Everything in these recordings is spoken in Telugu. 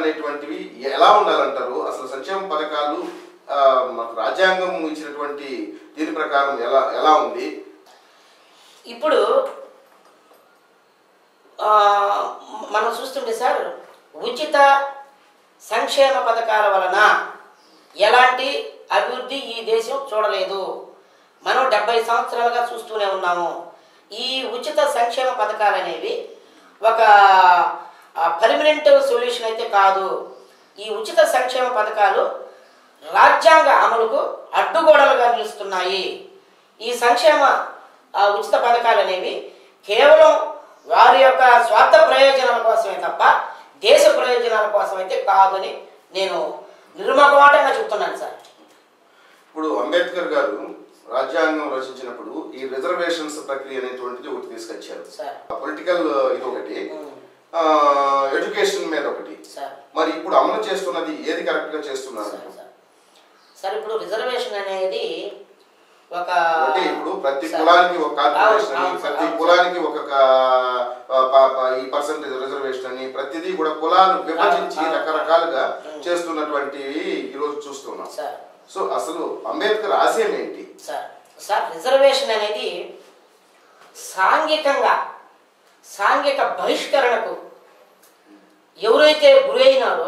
అనేటువంటివి ఎలా ఉండాలంటారు అసలు సంక్షేమ పథకాలు ఆ, మనకు రాజ్యాంగం ఇచ్చినటువంటి దీని ప్రకారం ఎలా ఎలా ఉంది ఇప్పుడు ఆ, మనం చూస్తుంటే సార్ ఉచిత సంక్షేమ పథకాల వలన ఎలాంటి అభివృద్ధి ఈ దేశం చూడలేదు మనం డెబ్బై సంవత్సరాలుగా చూస్తూనే ఉన్నాము ఈ ఉచిత సంక్షేమ పథకాలు అనేవి ఒక పర్మనెంట్ సొల్యూషన్ అయితే కాదు ఈ ఉచిత సంక్షేమ పథకాలు రాజ్యాంగ అమలుకు అడ్డుగోడలుగా నిలుస్తున్నాయి ఈ సంక్షేమ ఆ, ఉచిత పథకాలు అనేవి కేవలం వారి యొక్క స్వార్థ ప్రయోజనాల కోసమే తప్ప దేశ ప్రయోజనాల కోసం అయితే కాదని నేను నిర్మకమాటంగా చెప్తున్నాను సార్ ఇప్పుడు అంబేద్కర్ గారు రాజ్యాంగం రచించినప్పుడు ఈ రిజర్వేషన్స్ ప్రక్రియ అనేటువంటిది ఒకటి తీసుకొచ్చారు సార్ పొలిటికల్ ఇది ఒకటి ఉమ్, ఎడ్యుకేషన్ మీద ఒకటి సార్ మరి ఇప్పుడు అమలు చేస్తున్నది ఏది కరెక్ట్ గా చేస్తున్నారు సార్ సార్ సార్ ఇప్పుడు రిజర్వేషన్ అనేది ఒక అంటే ఇప్పుడు ప్రతి సార్, కులానికి ఒక కార్పొరేషన్ అవును, అని అవును, ప్రతి అవును. కులానికి ఒక కా- ప- ప- ప- ఈ పర్సెంటేజ్ రిజర్వేషన్ అని ప్రతిదీ కూడా కులాలు విభజించి అవును, అవును. రకరకాలుగా అవును. చేస్తున్నటువంటివి ఈ రోజు చూస్తున్నాం సార్ సో అసలు అంబేద్కర్ ఆశయం ఏంటి సార్ సార్ రిజర్వేషన్ అనేది సాంఘికంగా సాంఘిక బహిష్కరణకు ఎవరైతే గురైనారో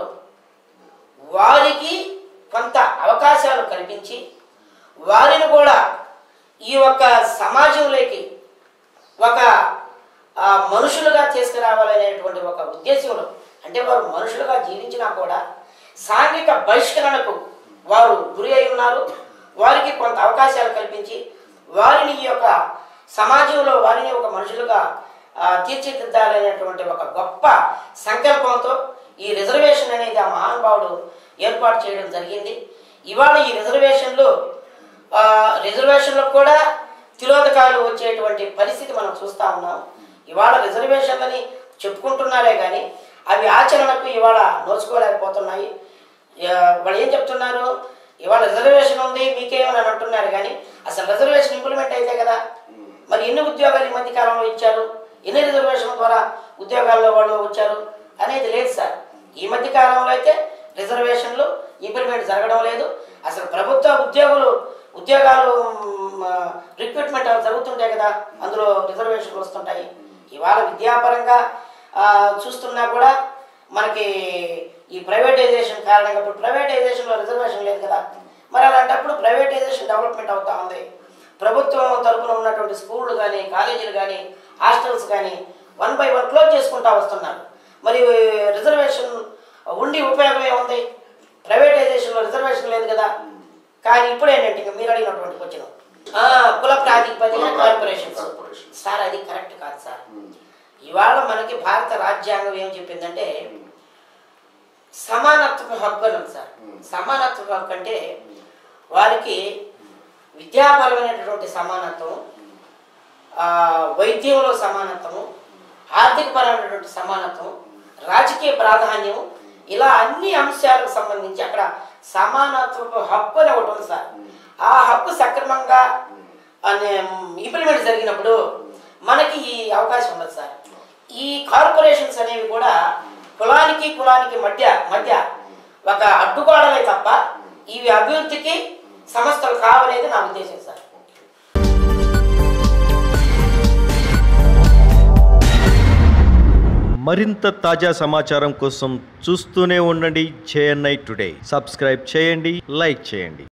వారికి కొంత అవకాశాలు కల్పించి వారిని కూడా ఈ యొక్క సమాజంలోకి ఒక ఆ, మనుషులుగా తీసుకురావాలనేటువంటి ఒక ఉద్దేశంలో అంటే వారు మనుషులుగా జీవించినా కూడా సాంఘిక బహిష్కరణకు వారు గురి అయి ఉన్నారు వారికి కొంత అవకాశాలు కల్పించి వారిని ఈ యొక్క సమాజంలో వారిని ఒక మనుషులుగా ఆ, తీర్చిదిద్దాలనేటువంటి ఒక గొప్ప సంకల్పంతో ఈ రిజర్వేషన్ అనేది ఆ మహానుభావుడు ఏర్పాటు చేయడం జరిగింది ఇవాళ ఈ రిజర్వేషన్లు ఆ, రిజర్వేషన్లకు కూడా తిలోదకాలు వచ్చేటువంటి పరిస్థితి మనం చూస్తా ఉన్నాం ఇవాళ రిజర్వేషన్లని చెప్పుకుంటున్నారే కానీ అవి ఆచరణకు ఇవాళ నోచుకోలేకపోతున్నాయి ఆ, వాళ్ళు ఏం చెప్తున్నారు ఇవాళ రిజర్వేషన్ ఉంది మీకేమని అని అంటున్నారు కానీ అసలు రిజర్వేషన్ ఇంప్లిమెంట్ అయితే కదా మరి ఎన్ని ఉద్యోగాలు ఈ మధ్య కాలంలో ఇచ్చారు ఎన్ని రిజర్వేషన్ ద్వారా ఉద్యోగాల్లో వాళ్ళు వచ్చారు అనేది లేదు సార్ ఈ మధ్య కాలంలో అయితే రిజర్వేషన్లు ఇంప్లిమెంట్ జరగడం లేదు అసలు ప్రభుత్వ ఉద్యోగులు ఉద్యోగాలు రిక్రూట్మెంట్ జరుగుతుంటాయి కదా అందులో రిజర్వేషన్లు వస్తుంటాయి ఇవాళ విద్యాపరంగా ఆ, చూస్తున్నా కూడా మనకి ఈ ప్రైవేటైజేషన్ కారణంగా ఇప్పుడు ప్రైవేటైజేషన్లో రిజర్వేషన్ లేదు కదా మరి అలాంటప్పుడు ప్రైవేటైజేషన్ డెవలప్మెంట్ అవుతా ఉంది ప్రభుత్వం తరపున ఉన్నటువంటి స్కూళ్ళు కానీ కాలేజీలు కానీ హాస్టల్స్ కానీ వన్ బై వన్ క్లోజ్ చేసుకుంటా వస్తున్నారు మరి రిజర్వేషన్ ఉండి ఉపయోగం ఏముంది ప్రైవేటైజేషన్లో రిజర్వేషన్ లేదు కదా కానీ ఇప్పుడు ఏంటంటే ఇంకా మీరు అడిగినటువంటి క్వశ్చన్ కుల ప్రాతిపదిక కుల ప్రాతిపదిక కార్పొరేషన్స్ కార్పొరేషన్స్. సార్ అది కరెక్ట్ కాదు సార్ ఇవాళ మనకి భారత రాజ్యాంగం ఏం చెప్పిందంటే సమానత్వ హక్కు అని ఉంది సార్ సమానత్వ హక్కు అంటే వారికి విద్యాపరమైనటువంటి సమానత్వం ఆ, వైద్యంలో సమానత్వము ఆర్థికపరమైనటువంటి సమానత్వం రాజకీయ ప్రాధాన్యం ఇలా అన్ని అంశాలకు సంబంధించి అక్కడ సమానత్వపు హక్కు అని ఒకటి ఉంది సార్ ఆ హక్కు సక్రమంగా ఇంప్లిమెంట్ జరిగినప్పుడు మనకి ఈ అవకాశం ఉండదు సార్ ఈ కార్పొరేషన్స్ అనేవి కూడా కులానికి కులానికి మధ్య మధ్య ఒక అడ్డుగోడలే తప్ప ఇవి అభివృద్ధికి సంస్థలు కావనేది నా ఉద్దేశం సార్ మరింత తాజా సమాచారం కోసం చూస్తూనే ఉండండి జేఎన్ఐ టుడే సబ్స్క్రైబ్ చేయండి లైక్ చేయండి